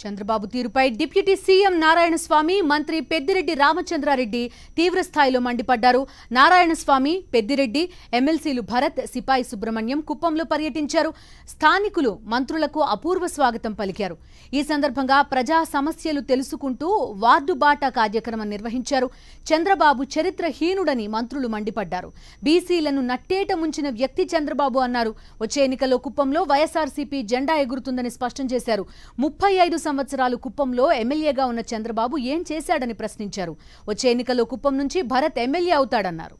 చంద్రబాబు తీరుపై deputy CM Narayanaswamy మంత్రి పెద్దిరెడ్డి రామచంద్రారెడ్డి తీవ్ర స్థాయిలో మండిపడ్డారు నారాయణస్వామి పెద్దిరెడ్డి ఎమ్మెల్సీలు భరత్ సిపాయి సుబ్రహ్మణ్యం కుప్పంలో పర్యటించారు స్థానికులు మంత్రులకు అపూర్వ స్వాగతం పలికారు ఈ సందర్భంగా ప్రజా సమస్యలు తెలుసుకుంటూ వార్డు బాటా కార్యక్రమం నిర్వహించారు చంద్రబాబు చరిత్రహీనుడని మంత్రులు మండిపడ్డారు బీసీలను నట్టేట ముంచిన వ్యక్తి చంద్రబాబు అన్నారు వచ్చే ఎన్నికల్లో కుప్పంలో వైఎస్ఆర్సీపీ జెండా ఎగురుతుందని స్పష్టం చేశారు ముప్పై ఐదు సంవత్సరాలు కుప్పంలో ఎమ్మెల్యేగా ఉన్న చంద్రబాబు ఏం చేశాడని ప్రశ్నించారు వచ్చే ఎన్నికల్లో కుప్పం నుంచి భరత్ ఎమ్మెల్యే అవుతాడన్నారు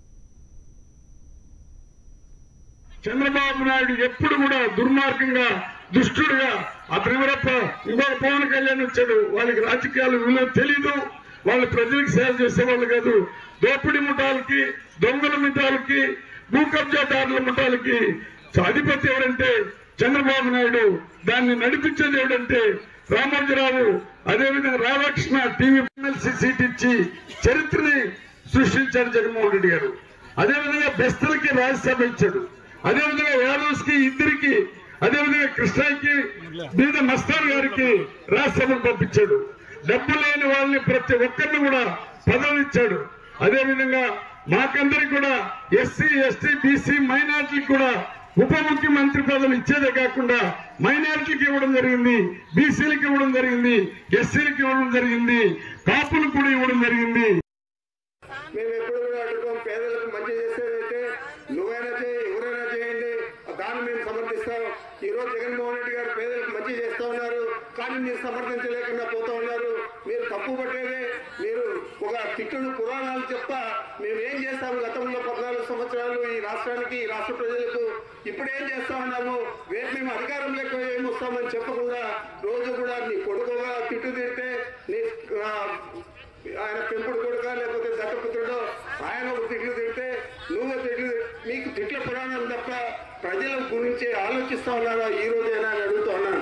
చంద్రబాబు నాయుడు ఎప్పుడు కూడా దుర్మార్గంగా దుష్టుడుగా అతని వరప్ప ఇంకొక పవన్ కళ్యాణ్ వచ్చాడు వాళ్ళకి రాజకీయాలు విలువ తెలీదు వాళ్ళు ప్రజలకు సేవ చేసేవాళ్ళు కాదు దోపిడీ ముఠాలకి దొంగల ముఠాలకి భూ కబ్జాదారుల ముఠాలకి అధిపతి ఎవరంటే చంద్రబాబు నాయుడు దాన్ని నడిపించేది ఎవడంటే రామోజీరావు అదేవిధంగా రాధాకృష్ణ టీవీ ఎమ్మెల్సీ సీట్ ఇచ్చి చరిత్రని సృష్టించారు జగన్మోహన్ రెడ్డి గారు అదేవిధంగా బెస్తలకి రాజ్యసభ ఇచ్చాడు అదేవిధంగా యాదవ్స్ కి ఇద్దరికి అదేవిధంగా కృష్ణకి మీద మస్తాన్ గారికి రాజ్యసభకు పంపించాడు డబ్బు లేని వాళ్ళని ప్రతి ఒక్కరిని కూడా పదవి ఇచ్చాడు అదేవిధంగా మాకందరికి కూడా ఎస్సీ ఎస్టీ బీసీ మైనార్టీకి కూడా ఉప ముఖ్యమంత్రి పదవులు ఇచ్చేదే కాకుండా మైనారిటీకి ఇవ్వడం జరిగింది బీసీలకు ఇవ్వడం జరిగింది ఎస్సీలకు ఇవ్వడం జరిగింది కాపులకు కూడా ఇవ్వడం జరిగింది మేము ఎప్పుడు కూడా అడుగుతాం పేదలకు మంచి చేసేదైతే నువ్వైనా చేయి ఎవరైనా చేయండి దాన్ని మేము సమర్థిస్తాం ఈ రోజు జగన్మోహన్ రెడ్డి గారు పేదలకు మంచి చేస్తా ఉన్నారు కానీ మీరు సమర్థించలేకుండా పోతా ఉన్నారు మీరు తప్పు పట్టేదే మీరు ఒక తిట్టుడు పురాణాలు చెప్తా మేము ఏం చేస్తాము గతంలో పద్నాలుగు సంవత్సరాలు ఈ రాష్ట్రానికి ఈ రాష్ట్ర ప్రజలకు ఇప్పుడు ఏం చేస్తా ఉన్నాము రేపు మేము అధికారంలోకి ఏమొస్తామని చెప్పకుండా రోజు కూడా నీ కొడుకుగా తిట్టు తిడితే నీ ఆ, ఆయన పెంపుడు కొడుక లేకపోతే దత్తపుత్రుడు ఆయన ఒక తిట్లు తిడితే నువ్వు తిట్లు నీకు తిట్ల పురాణం తప్ప ప్రజల గురించి ఆలోచిస్తా ఉన్నారా ఈ రోజైనా అని అడుగుతా ఉన్నాను